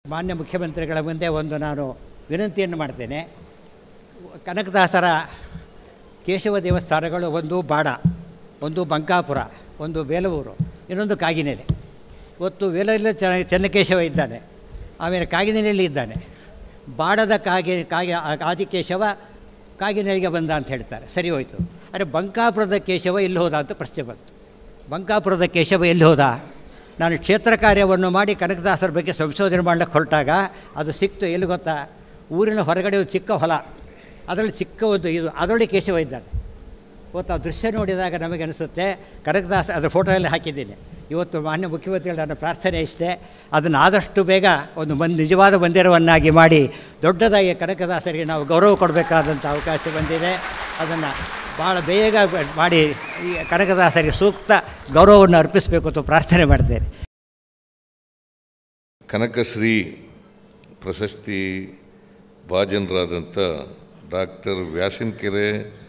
ಮಾನ್ಯ ಮುಖ್ಯಮಂತ್ರಿಗಳ ಮುಂದೆ ಒಂದು ನಾನು ವಿನಂತಿಯನ್ನು ಮಾಡ್ತೇನೆ ಕನಕದಾಸರ ಕೇಶವ ದೇವಸ್ಥಾನಗಳು ಒಂದು ಬಾಡ ಒಂದು ಬಂಕಾಪುರ ಒಂದು ಬೇಲೂರು ಇನ್ನೊಂದು ಕಾಗಿನೆಲೆ ಇವತ್ತು ವೇಲೂರಲ್ಲಿ ಚ ಚೆನ್ನಕೇಶವ ಇದ್ದಾನೆ ಆಮೇಲೆ ಕಾಗಿನೆಲೆಯಲ್ಲಿ ಇದ್ದಾನೆ ಬಾಡದ ಕಾಗೆ ಕಾಗೆ ಆದಿಕೇಶವ ಕಾಗಿನೆಲೆಗೆ ಬಂದ ಅಂತ ಹೇಳ್ತಾರೆ ಸರಿ ಹೋಯಿತು ಆದರೆ ಬಂಕಾಪುರದ ಕೇಶವ ಎಲ್ಲಿ ಹೋದ ಅಂತ ಪ್ರಶ್ನೆ ಬಂತು ಬಂಕಾಪುರದ ಕೇಶವ ಎಲ್ಲಿ ಹೋದ ನಾನು ಕ್ಷೇತ್ರ ಕಾರ್ಯವನ್ನು ಮಾಡಿ ಕನಕದಾಸರ ಬಗ್ಗೆ ಸಂಶೋಧನೆ ಮಾಡಲಿಕ್ಕೆ ಹೊರಟಾಗ ಅದು ಸಿಕ್ತು ಎಲ್ಲಿ ಗೊತ್ತಾ ಊರಿನ ಹೊರಗಡೆ ಒಂದು ಚಿಕ್ಕ ಹೊಲ ಅದರಲ್ಲಿ ಚಿಕ್ಕ ಒಂದು ಇದು ಅದರೊಳಗೆ ಕೇಶವ ಇದ್ದಾನೆ ಇವತ್ತು ಆ ದೃಶ್ಯ ನೋಡಿದಾಗ ನಮಗೆ ಅನಿಸುತ್ತೆ ಕನಕದಾಸ ಅದರ ಫೋಟೋ ಎಲ್ಲ ಹಾಕಿದ್ದೀನಿ ಇವತ್ತು ಮಾನ್ಯ ಮುಖ್ಯಮಂತ್ರಿಗಳ ನನ್ನ ಪ್ರಾರ್ಥನೆ ಇಷ್ಟೇ ಅದನ್ನು ಆದಷ್ಟು ಬೇಗ ಒಂದು ಮಂದ್ ನಿಜವಾದ ಮಂದಿರವನ್ನಾಗಿ ಮಾಡಿ ದೊಡ್ಡದಾಗಿ ಕನಕದಾಸರಿಗೆ ನಾವು ಗೌರವ ಕೊಡಬೇಕಾದಂಥ ಅವಕಾಶ ಬಂದಿದೆ ಅದನ್ನು ಭಾಳ ಬೇಗ ಮಾಡಿ ಈ ಕನಕದಾಸರಿಗೆ ಸೂಕ್ತ ಗೌರವವನ್ನು ಅರ್ಪಿಸಬೇಕು ಅಂತ ಪ್ರಾರ್ಥನೆ ಮಾಡ್ತೇನೆ ಕನಕಶ್ರೀ ಪ್ರಶಸ್ತಿ ಭಾಜನರಾದಂಥ ಡಾಕ್ಟರ್ ವ್ಯಾಸನಕೆರೆ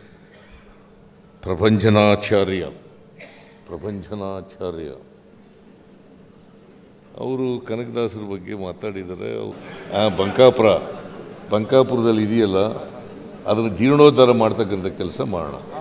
ಪ್ರಭಂಜನಾಚಾರ್ಯ ಪ್ರಭಂಜನಾಚಾರ್ಯ ಅವರು ಕನಕದಾಸರ ಬಗ್ಗೆ ಮಾತಾಡಿದ್ದಾರೆ ಅವ್- ಆ, ಬಂಕಾಪುರ ಬಂಕಾಪುರದಲ್ಲಿ ಇದೆಯಲ್ಲ ಅದನ್ನು ಜೀರ್ಣೋದ್ಧಾರ ಮಾಡ್ತಕ್ಕಂಥ ಕೆಲಸ ಮಾಡೋಣ